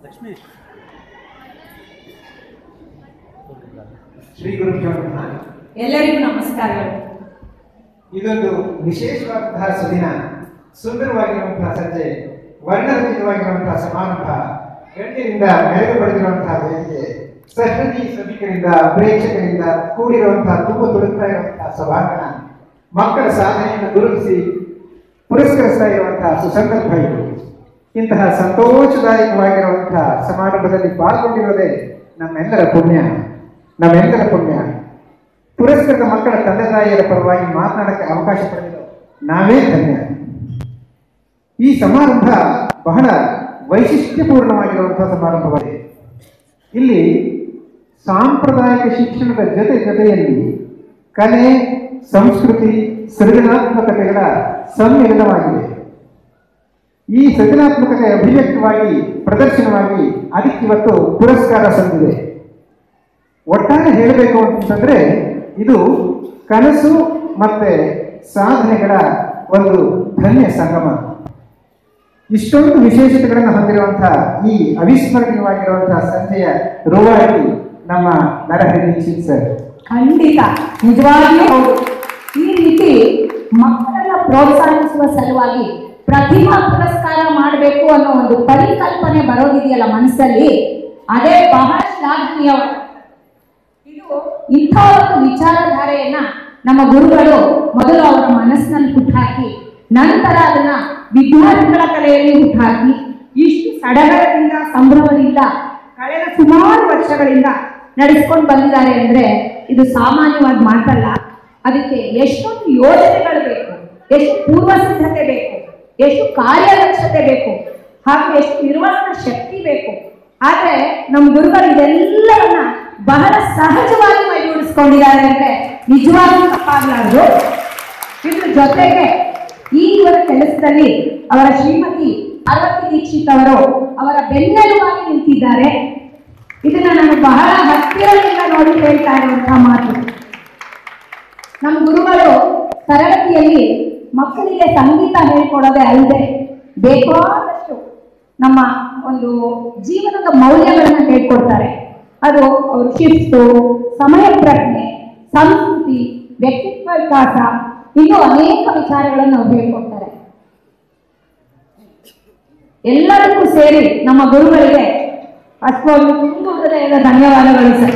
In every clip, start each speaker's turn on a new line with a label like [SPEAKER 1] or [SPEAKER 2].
[SPEAKER 1] ಲಕ್ಷ್ಮೀ
[SPEAKER 2] ಶ್ರೀ ಗುರುಭ್ಯೋ ನಮಃ
[SPEAKER 3] ಎಲ್ಲರಿಗೂ ನಮಸ್ಕಾರಗಳು
[SPEAKER 2] ಇದೊಂದು ವಿಶೇಷವಾದಂತಹ ಸುದಿನ ಸುಂದರವಾಗಿರುವಂತಹ ಸಂಜೆ ವರ್ಣರಂಜಿತವಾಗಿರುವಂತಹ ಸಮಾರಂಭ ಗಣ್ಯರಿಂದ ಮೆರಗು ಪಡೆದಿರುವಂತಹ ವೇದಿಕೆ ಸಹೃದಿ ಸಭಿಕರಿಂದ ಪ್ರೇಕ್ಷಕರಿಂದ ಕೂಡಿರುವಂತಹ ತುಂಬ ತುಳುಕ್ತಾ ಇರುವಂತಹ ಸಭಾಂಗಣ ಮಕ್ಕಳ ಸಾಧನೆಯನ್ನು ಗುರುತಿಸಿ ಪುರಸ್ಕರಿಸ್ತಾ ಇರುವಂತಹ ಸುಸಂಕಲ್ಪ ಇದು ಇಂತಹ ಸಂತೋಷದಾಯಕವಾಗಿರುವಂತಹ ಸಮಾರಂಭದಲ್ಲಿ ಪಾಲ್ಗೊಂಡಿರೋದೇ ನಮ್ಮೆಲ್ಲರ ಪುಣ್ಯ ನಮ್ಮೆಲ್ಲರ ಪುಣ್ಯ ಪುರಸ್ಕೃತ ಮಕ್ಕಳ ತಂದೆ ತಾಯಿಯರ ಪರವಾಗಿ ಮಾತನಾಡಕ್ಕೆ ಅವಕಾಶ ಪಡೆದಿರೋ ನಾವೇ ಧನ್ಯ ಈ ಸಮಾರಂಭ ಬಹಳ ವೈಶಿಷ್ಟ್ಯಪೂರ್ಣವಾಗಿರುವಂತಹ ಸಮಾರಂಭವಾಗಿದೆ ಇಲ್ಲಿ ಸಾಂಪ್ರದಾಯಿಕ ಶಿಕ್ಷಣದ ಜೊತೆ ಜೊತೆಯಲ್ಲಿ ಕಲೆ ಸಂಸ್ಕೃತಿ ಸೃಜನಾತ್ಮಕತೆಗಳ ಸಮ್ಮಿಲನವಾಗಿದೆ ಈ ಸೃಜನಾತ್ಮಕತೆ ಅಭಿವ್ಯಕ್ತವಾಗಿ ಪ್ರದರ್ಶನವಾಗಿ ಅದಕ್ಕಿವತ್ತು ಪುರಸ್ಕಾರ ಸಂದಿದೆ ಒಟ್ಟಾರೆ ಹೇಳಬೇಕು ಅಂತಂದ್ರೆ ಇದು ಕನಸು ಮತ್ತೆ ಸಾಧನೆಗಳ ಒಂದು ಧನ್ಯ ಸಂಗಮ ಇಷ್ಟೊಂದು ವಿಶೇಷತೆಗಳನ್ನು ಹೊಂದಿರುವಂತಹ ಈ ಅವಿಸ್ಮರಣೀಯವಾಗಿರುವಂತಹ ಸಂಜೆಯ ರೂವಾರಿ ನಮ್ಮ ನರಹರಿ ದೀಕ್ಷಿತ್ ಸರ್
[SPEAKER 3] ಖಂಡಿತ ನಿಜವಾಗಿಯೂ ಹೌದು ಈ ರೀತಿ ಮಕ್ಕಳನ್ನ ಪ್ರೋತ್ಸಾಹಿಸುವ ಸಲುವಾಗಿ ಪ್ರತಿಭಾ ಪುರಸ್ಕಾರ ಮಾಡಬೇಕು ಅನ್ನೋ ಒಂದು ಪರಿಕಲ್ಪನೆ ಬರೋದಿದೆಯಲ್ಲ ಮನಸ್ಸಲ್ಲಿ ಅದೇ ಬಹಳ ಶ್ಲಾಘನೀಯ ಇದು ಇಂಥ ಒಂದು ವಿಚಾರಧಾರೆಯನ್ನ ನಮ್ಮ ಗುರುಗಳು ಮೊದಲು ಅವರ ಮನಸ್ಸಿನಲ್ಲಿ ಹುಟ್ಟಾಕಿ ನಂತರ ಅದನ್ನ ವಿದ್ಯಾರ್ಥಿಗಳ ಕಲೆಯಲ್ಲಿ ಹುಟ್ಟಾಕಿ ಇಷ್ಟು ಸಡಗರದಿಂದ ಸಂಭ್ರಮದಿಂದ ಕಳೆದ ಸುಮಾರು ವರ್ಷಗಳಿಂದ ನಡೆಸ್ಕೊಂಡು ಬಂದಿದ್ದಾರೆ ಅಂದ್ರೆ ಇದು ಸಾಮಾನ್ಯವಾದ ಮಾತಲ್ಲ ಅದಕ್ಕೆ ಎಷ್ಟೊಂದು ಯೋಜನೆಗಳು ಬೇಕು ಎಷ್ಟು ಪೂರ್ವ ಸಿದ್ಧತೆ ಬೇಕು ಎಷ್ಟು ಕಾರ್ಯದಕ್ಷತೆ ಬೇಕು ಹಾಗೂ ಎಷ್ಟು ನಿರ್ವಹಣಾ ಶಕ್ತಿ ಬೇಕು ಆದ್ರೆ ನಮ್ಮ ಗುರುಗಳು ಇದೆಲ್ಲವನ್ನ ಬಹಳ ಸಹಜವಾಗಿ ಮೈಗೂಡಿಸ್ಕೊಂಡಿದ್ದಾರೆ ಅಂದ್ರೆ ನಿಜವಾಗ್ಲೂ ತಪ್ಪಾಗಲಾರದು ಇದ್ರ ಜೊತೆಗೆ ಈ ಇವರ ಕೆಲಸದಲ್ಲಿ ಅವರ ಶ್ರೀಮತಿ ಅರವತ್ತಿ ದೀಕ್ಷಿತ್ ಅವರು ಅವರ ಬೆನ್ನೆಲುಬಾಗಿ ನಿಂತಿದ್ದಾರೆ ಇದನ್ನ ನಾನು ಬಹಳ ಹತ್ತಿರದಿಂದ ನೋಡಿ ಹೇಳ್ತಾ ಇರುವಂತಹ ಮಾತು ನಮ್ಮ ಗುರುಗಳು ತರಗತಿಯಲ್ಲಿ ಮಕ್ಕಳಿಗೆ ಸಂಗೀತ ಹೇಳ್ಕೊಡೋದೇ ಅಲ್ಲದೆ ಬೇಕಾದಷ್ಟು ನಮ್ಮ ಒಂದು ಜೀವನದ ಮೌಲ್ಯಗಳನ್ನ ಹೇಳ್ಕೊಡ್ತಾರೆ ಅದು ಅವರು ಶಿಸ್ತು ಸಮಯ ಪ್ರಜ್ಞೆ ಸಂಸ್ಕೃತಿ ವ್ಯಕ್ತಿತ್ವ ವಿಕಾಸ ಇನ್ನೂ ಅನೇಕ ವಿಚಾರಗಳನ್ನು ಅವ್ರು ಹೇಳ್ಕೊಡ್ತಾರೆ ಎಲ್ಲರಿಗೂ ಸೇರಿ ನಮ್ಮ ಗುರುಗಳಿಗೆ ಅಷ್ಟೊಂದು ತುಂಬ ಹೃದಯದ ಧನ್ಯವಾದಗಳು ಸರ್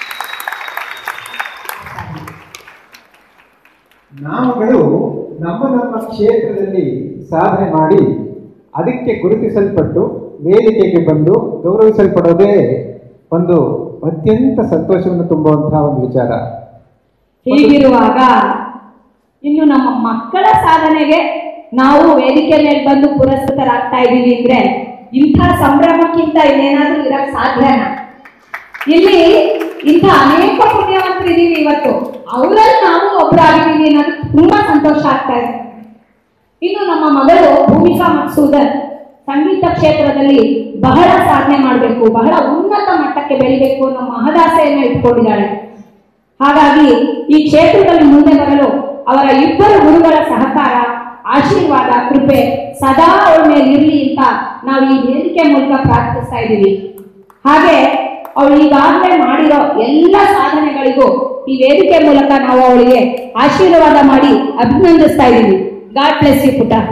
[SPEAKER 2] ನಾವುಗಳು ನಮ್ಮ ನಮ್ಮ ಕ್ಷೇತ್ರದಲ್ಲಿ ಸಾಧನೆ ಮಾಡಿ ಅದಕ್ಕೆ ಗುರುತಿಸಲ್ಪಟ್ಟು ವೇದಿಕೆಗೆ ಬಂದು ಗೌರವಿಸಲ್ಪಡೋದೇ ಒಂದು ಅತ್ಯಂತ ಸಂತೋಷವನ್ನು ತುಂಬುವಂತಹ ಒಂದು ವಿಚಾರ
[SPEAKER 3] ಹೀಗಿರುವಾಗ ಇನ್ನು ನಮ್ಮ ಮಕ್ಕಳ ಸಾಧನೆಗೆ ನಾವು ವೇದಿಕೆ ಮೇಲೆ ಬಂದು ಪುರಸ್ಕೃತರಾಗ್ತಾ ಇದ್ದೀವಿ ಅಂದ್ರೆ ಇಂಥ ಸಂಭ್ರಮಕ್ಕಿಂತ ಇನ್ನೇನಾದ್ರೂ ಇರಕ್ ಸಾಧ್ಯನಾ ಇಲ್ಲಿ ಇಂಥ ಅನೇಕ ಪುಣ್ಯವಂತರಿದ್ದೀವಿ ಇವತ್ತು ಅವರಲ್ಲಿ ನಾವು ಒಬ್ಬರಾಗಿದ್ದೀವಿ ಅನ್ನೋದು ತುಂಬಾ ಸಂತೋಷ ಆಗ್ತಾ ಇದೆ ಇನ್ನು ನಮ್ಮ ಮಗಳು ಭೂಮಿಕಾ ಮಕ್ಸೂದರ್ ಸಂಗೀತ ಕ್ಷೇತ್ರದಲ್ಲಿ ಬಹಳ ಸಾಧನೆ ಮಾಡಬೇಕು ಬಹಳ ಉನ್ನತ ಮಟ್ಟಕ್ಕೆ ಬೆಳಿಬೇಕು ಅನ್ನೋ ಮಹದಾಸೆಯನ್ನು ಇಟ್ಕೊಂಡಿದ್ದಾಳೆ ಹಾಗಾಗಿ ಈ ಕ್ಷೇತ್ರದಲ್ಲಿ ಮುಂದೆ ಬರಲು ಅವರ ಇಬ್ಬರು ಗುರುಗಳ ಸಹಕಾರ ಆಶೀರ್ವಾದ ಕೃಪೆ ಸದಾ ಅವಳ ಮೇಲೆ ಇರಲಿ ಅಂತ ನಾವು ಈ ವೇದಿಕೆ ಮೂಲಕ ಪ್ರಾರ್ಥಿಸ್ತಾ ಇದ್ದೀವಿ ಹಾಗೆ ಅವಳು ಈಗಾಗಲೇ ಮಾಡಿರೋ ಎಲ್ಲ ಸಾಧನೆಗಳಿಗೂ ಈ ವೇದಿಕೆ ಮೂಲಕ ನಾವು ಅವಳಿಗೆ ಆಶೀರ್ವಾದ ಮಾಡಿ ಅಭಿನಂದಿಸ್ತಾ ಇದ್ದೀವಿ ಗಾಡ್ ಬ್ಲೆಸ್ ಯು ಪುಟ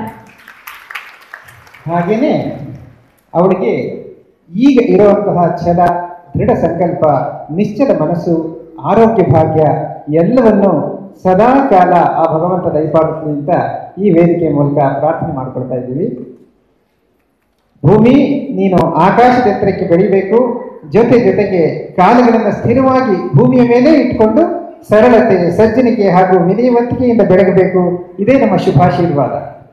[SPEAKER 2] ಹಾಗೇನೆ ಅವಳಿಗೆ ಈಗ ಇರುವಂತಹ ಛಲ ದೃಢ ಸಂಕಲ್ಪ ನಿಶ್ಚಲ ಮನಸ್ಸು ಆರೋಗ್ಯ ಭಾಗ್ಯ ಎಲ್ಲವನ್ನು ಸದಾ ಕಾಲ ಆ ಭಗವಂತ ದಯಪಾಲಿಸಲಿ ಅಂತ ಈ ವೇದಿಕೆ ಮೂಲಕ ಪ್ರಾರ್ಥನೆ ಮಾಡ್ಕೊಳ್ತಾ ಇದ್ದೀವಿ ಭೂಮಿ ನೀನು ಆಕಾಶದ ಎತ್ತರಕ್ಕೆ ಬೆಳಿಬೇಕು ಜೊತೆ ಜೊತೆಗೆ ಕಾಲುಗಳನ್ನು ಸ್ಥಿರವಾಗಿ ಭೂಮಿಯ ಮೇಲೆ ಇಟ್ಕೊಂಡು ಸರಳತೆ ಸಜ್ಜನಿಕೆ ಹಾಗೂ ವಿನಯವಂತಿಕೆಯಿಂದ ಬೆಳಗಬೇಕು ಇದೇ ನಮ್ಮ ಶುಭಾಶೀರ್ವಾದ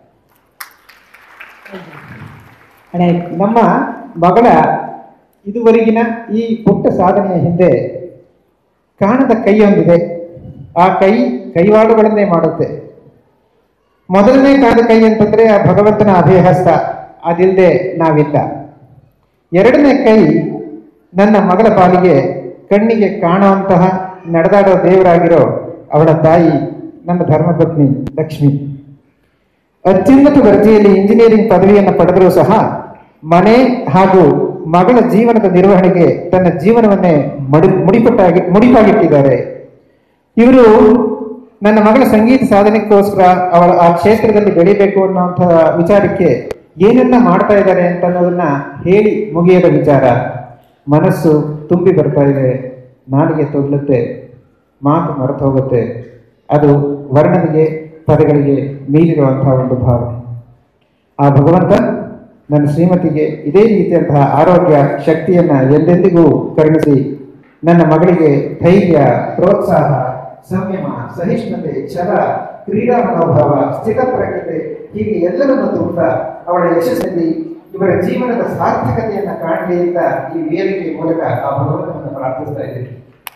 [SPEAKER 2] ಹಣೆ ನಮ್ಮ ಮಗಳ ಇದುವರೆಗಿನ ಈ ಪುಟ್ಟ ಸಾಧನೆಯ ಹಿಂದೆ ಕಾಣದ ಕೈಯೊಂದಿದೆ ಆ ಕೈ ಕೈವಾಡುಗಳನ್ನೇ ಮಾಡುತ್ತೆ ಮೊದಲನೇ ಕಾಣದ ಕೈ ಅಂತಂದ್ರೆ ಆ ಭಗವಂತನ ಅಭಯಹಸ್ತ ಅದಿಲ್ಲದೆ ನಾವಿಲ್ಲ ಎರಡನೇ ಕೈ ನನ್ನ ಮಗಳ ಪಾಲಿಗೆ ಕಣ್ಣಿಗೆ ಕಾಣುವಂತಹ ನಡೆದಾಡೋ ದೇವರಾಗಿರೋ ಅವಳ ತಾಯಿ ನನ್ನ ಧರ್ಮಪತ್ನಿ ಲಕ್ಷ್ಮಿ ಅತ್ಯುನ್ನತ ದರ್ಜೆಯಲ್ಲಿ ಇಂಜಿನಿಯರಿಂಗ್ ಪದವಿಯನ್ನು ಪಡೆದರೂ ಸಹ ಮನೆ ಹಾಗೂ ಮಗಳ ಜೀವನದ ನಿರ್ವಹಣೆಗೆ ತನ್ನ ಜೀವನವನ್ನೇ ಮಡಿ ಮುಡಿಪಟ್ಟಾಗಿ ಮುಡಿಪಾಗಿಟ್ಟಿದ್ದಾರೆ ಇವರು ನನ್ನ ಮಗಳ ಸಂಗೀತ ಸಾಧನೆಗೋಸ್ಕರ ಅವರ ಆ ಕ್ಷೇತ್ರದಲ್ಲಿ ಬೆಳಿಬೇಕು ಅನ್ನುವಂತಹ ವಿಚಾರಕ್ಕೆ ಏನೆಲ್ಲ ಮಾಡ್ತಾ ಇದ್ದಾರೆ ಅಂತ ಅನ್ನೋದನ್ನ ಹೇಳಿ ಮುಗಿಯದ ವಿಚಾರ ಮನಸ್ಸು ತುಂಬಿ ಬರ್ತಾ ಇದೆ ನಾಲಿಗೆ ತೊದಲುತ್ತೆ ಮಾತು ಮರೆತು ಹೋಗುತ್ತೆ ಅದು ವರ್ಣನೆಗೆ ಪದಗಳಿಗೆ ಮೀರಿರುವಂತಹ ಒಂದು ಭಾವನೆ ಆ ಭಗವಂತ ನನ್ನ ಶ್ರೀಮತಿಗೆ ಇದೇ ರೀತಿಯಂತಹ ಆರೋಗ್ಯ ಶಕ್ತಿಯನ್ನ ಎಂದೆಂದಿಗೂ ಕರುಣಿಸಿ ನನ್ನ ಮಗಳಿಗೆ ಧೈರ್ಯ ಪ್ರೋತ್ಸಾಹ ಸಂಯಮ ಸಹಿಷ್ಣುತೆ ಛಲ ಕ್ರೀಡಾ ಮನೋಭಾವ ಸ್ಥಿತಪ್ರಜ್ಞತೆ ಹೀಗೆ ಎಲ್ಲವನ್ನೂ ತುಂಬ ಅವಳ ಯಶಸ್ಸಲ್ಲಿ ಇವರ ಜೀವನದ ಸಾರ್ಥಕತೆಯನ್ನ ಕಾಣಲಿ ಅಂತ ಈ ವೇದಿಕೆ ಮೂಲಕ ಆ ಭಗವಂತನನ್ನು ಪ್ರಾರ್ಥಿಸ್ತಾ ಇದ್ದೀನಿ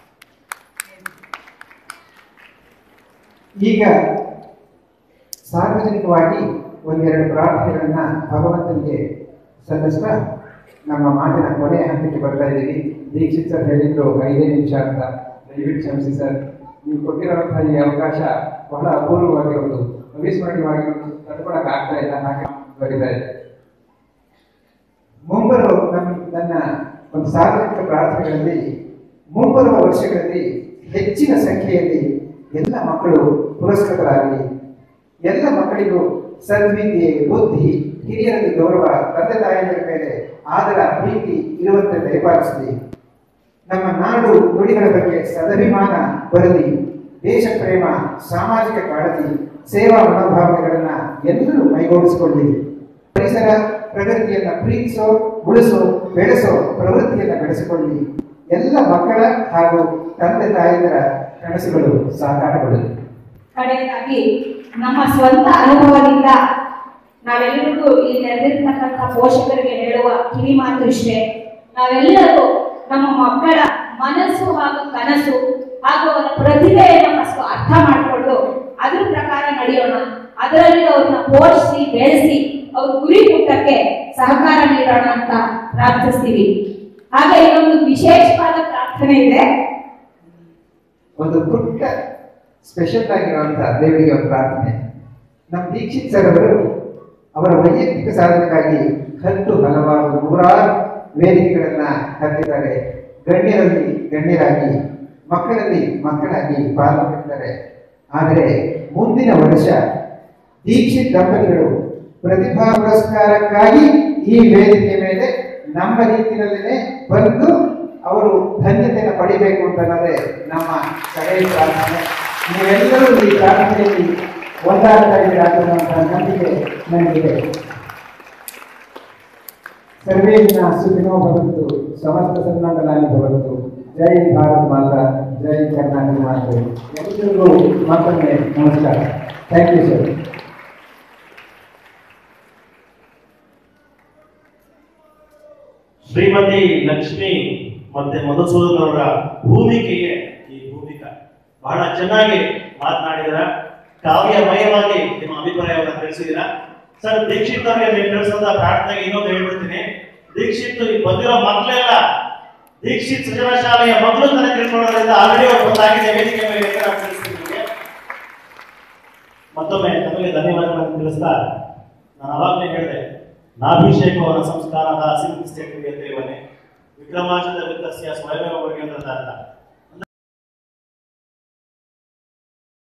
[SPEAKER 2] ಈಗ ಸಾರ್ವಜನಿಕವಾಗಿ ಒಂದೆರಡು ಪ್ರಾರ್ಥನೆಗಳನ್ನ ಭಗವಂತನಿಗೆ ಸಲ್ಲಿಸ್ತಾ ನಮ್ಮ ಮಾತಿನ ಕೊನೆಯ ಹಂತಕ್ಕೆ ಬರ್ತಾ ಇದ್ದೀವಿ ದೀಕ್ಷಿತ್ ಸರ್ ಹೇಳಿದ್ರು ಐದೇ ನಿಮಿಷ ಅಂತ ದಯವಿಟ್ಟು ಕ್ಷಮಿಸಿ ಸರ್ ನೀವು ಕೊಟ್ಟಿರುವಂತಹ ಈ ಅವಕಾಶ ಬಹಳ ಅಪೂರ್ವವಾಗಿರೋದು ಅವಿಸ್ಮರಣೀಯವಾಗಿರೋದು ತಡ್ಕೊಳಕ್ ಆಗ್ತಾ ಇಲ್ಲ ಹಾಗೆ ಬರೀತಾ ಇದೆ ಮುಂಬರುವ ನಮ್ಮ ನನ್ನ ಒಂದು ಸಾರ್ವಜನಿಕ ಪ್ರಾರ್ಥನೆಗಳಲ್ಲಿ ಮುಂಬರುವ ವರ್ಷಗಳಲ್ಲಿ ಹೆಚ್ಚಿನ ಸಂಖ್ಯೆಯಲ್ಲಿ ಎಲ್ಲ ಮಕ್ಕಳು ಪುರಸ್ಕೃತರಾಗಲಿ ಎಲ್ಲ ಮಕ್ಕಳಿಗೂ ಸದ್ವಿದ್ಯೆ ಬುದ್ಧಿ ಹಿರಿಯರಲ್ಲಿ ಗೌರವ ತಂದೆ ತಾಯಿಯರ ಮೇಲೆ ಆದರ ಪ್ರೀತಿ ಇರುವಂತೆ ದಯಪಾಲಿಸಲಿ ನಮ್ಮ ನಾಡು ನುಡಿಗಳ ಬಗ್ಗೆ ಸದಭಿಮಾನ ಬರಲಿ ದೇಶ ಪ್ರೇಮ ಸಾಮಾಜಿಕ ಕಾಳಜಿ ಸೇವಾ ಮನೋಭಾವನೆಗಳನ್ನ ಎಲ್ಲರೂ ಮೈಗೂಡಿಸಿಕೊಳ್ಳಿ ಪರಿಸರ ಪ್ರಗತಿಯನ್ನ ಪ್ರೀತಿಸೋ ಉಳಿಸೋ ಬೆಳೆಸೋ ಪ್ರವೃತ್ತಿಯನ್ನ ಬೆಳೆಸಿಕೊಳ್ಳಿ ಎಲ್ಲ ಮಕ್ಕಳ ಹಾಗೂ ತಂದೆ ತಾಯಿಯರ ಕನಸುಗಳು ಸಾಕಾರಗೊಳ್ಳಲಿ
[SPEAKER 3] ಕಡೆಯದಾಗಿ ನಮ್ಮ ಸ್ವಂತ ಅನುಭವದಿಂದ ನಾವೆಲ್ಲರಿಗೂ ಇಲ್ಲಿ ನೆರೆದಿರ್ತಕ್ಕಂಥ ಪೋಷಕರಿಗೆ ಹೇಳುವ ಕಿವಿ ಮಾತು ಇಷ್ಟೇ ನಾವೆಲ್ಲರೂ ನಮ್ಮ ಮಕ್ಕಳ ಮನಸ್ಸು ಹಾಗೂ ಕನಸು ಹಾಗೂ ಅವರ ಪ್ರತಿಭೆಯನ್ನು ಫಸ್ಟ್ ಅರ್ಥ ಮಾಡಿಕೊಂಡು ಅದ್ರ ಪ್ರಕಾರ ನಡೆಯೋಣ ಅದರಲ್ಲಿ ಅವ್ರನ್ನ ಪೋಷಿಸಿ ಬೆಳೆಸಿ ಅವ್ರ ಗುರಿ ಮುಟ್ಟಕ್ಕೆ ಸಹಕಾರ ನೀಡೋಣ ಅಂತ ಪ್ರಾರ್ಥಿಸ್ತೀವಿ ಹಾಗೆ ಇನ್ನೊಂದು ವಿಶೇಷವಾದ ಪ್ರಾರ್ಥನೆ ಇದೆ
[SPEAKER 2] ಒಂದು ಪುಟ್ಟ ಸ್ಪೆಷಲ್ ಆಗಿರುವಂತಹ ದೇವರಿಗೆ ಒಂದು ಪ್ರಾರ್ಥನೆ ನಮ್ಮ ದೀಕ್ಷಿತ್ ಸರ್ ಅವರು ಅವರ ವೈಯಕ್ತಿಕ ಸಾಧನೆಗಾಗಿ ಹತ್ತು ಹಲವಾರು ನೂರಾರು ವೇದಿಕೆಗಳನ್ನ ಹತ್ತಿದ್ದಾರೆ ಗಣ್ಯರಲ್ಲಿ ಗಣ್ಯರಾಗಿ ಮಕ್ಕಳಲ್ಲಿ ಮಕ್ಕಳಾಗಿ ಪಾಲ್ಗೊಂಡಿದ್ದಾರೆ ಆದರೆ ಮುಂದಿನ ವರ್ಷ ದೀಕ್ಷಿತ್ ದಂಪತಿಗಳು ಪ್ರತಿಭಾ ಪುರಸ್ಕಾರಕ್ಕಾಗಿ ಈ ವೇದಿಕೆ ಮೇಲೆ ನಮ್ಮ ರೀತಿಯಲ್ಲೇ ಬಂದು ಅವರು ಧನ್ಯತೆಯನ್ನು ಪಡಿಬೇಕು ಅಂತ ಅನ್ನೋದೇ ನಮ್ಮ ಕಡೆಯ ಪ್ರಾರ್ಥನೆ ನೀವೆಲ್ಲರೂ ಈ ಪ್ರಾರ್ಥನೆಯಲ್ಲಿ ಒಂದಾಗ್ತಾ ಇದ್ದೀರಾ ಅನ್ನುವಂತಹ ನಂಬಿಕೆ ನನಗಿದೆ ಸರ್ವೇ ಜನ ಸುಖಿನೋ ಭವಂತು ಸಮಸ್ತ ಸನ್ಮಾನಗಳಾಗಿ ಭವಂತು ಜೈ ಭಾರತ್ ಮಾತಾ ಜೈ ಕರ್ನಾಟಕ ಮಾತೆ ಎಲ್ಲರಿಗೂ ಮತ್ತೊಮ್ಮೆ ನಮಸ್ಕಾರ thank you sir
[SPEAKER 1] Shrimati Lakshmi ಮತ್ತೆ ಮಧುಸೂದನ್ ಅವರ ಭೂಮಿಕೆಗೆ ಈ ಭೂಮಿಕಾ ಬಹಳ ಚೆನ್ನಾಗಿ ಮಾತನಾಡಿದ್ರ ಕಾವ್ಯಮಯವಾಗಿ ನಿಮ್ಮ ಅಭಿಪ್ರಾಯವನ್ನು ತಿಳಿಸಿದ್ದೀರಾ ಸರ್ ದೀಕ್ಷಿತ್ ಅವರಿಗೆ ನೀವು ತಿಳಿಸೋದ ಪ್ರಾರ್ಥನೆಗೆ ಇನ್ನೊಂದು ಹೇಳ್ಬಿಡ್ತೀನಿ ದೀಕ್ಷಿತ್ ಈ ಬಂದಿರೋ ಮಕ್ಕಳೆಲ್ಲ ದೀಕ್ಷಿತ್ ಸೃಜನ ಶಾಲೆಯ ಮಕ್ಕಳು ತಾನೇ ತಿಳ್ಕೊಳ್ಳೋದ್ರಿಂದ ಆಲ್ರೆಡಿ ಅವ್ರು ಬಂದಾಗಿದೆ ವೇದಿಕೆ ಮೇಲೆ ಅಂತ ನಾನು ತಿಳಿಸ್ತೀನಿ ನಿಮಗೆ. ಮತ್ತೊಮ್ಮೆ ತಮಗೆ ಧನ್ಯವಾದಗಳನ್ನು ತಿಳಿಸ್ತಾ ನಾನು ಅವಾಗಲೇ ಹೇಳಿದೆ ನಾಭಿಷೇಕವನ ಸಂಸ್ಕಾರ ಸಿಂಗ್ ಸ್ಟೇಟ್ ಅಂತ ಇವನೇ ವಿಕ್ರಮಾರ್ಜಿತ ವಿತ್ತಸ್ಯ ಸ್ವಯಮೇವ ವರ್ಗೇಂದ್ರ ಅಂತ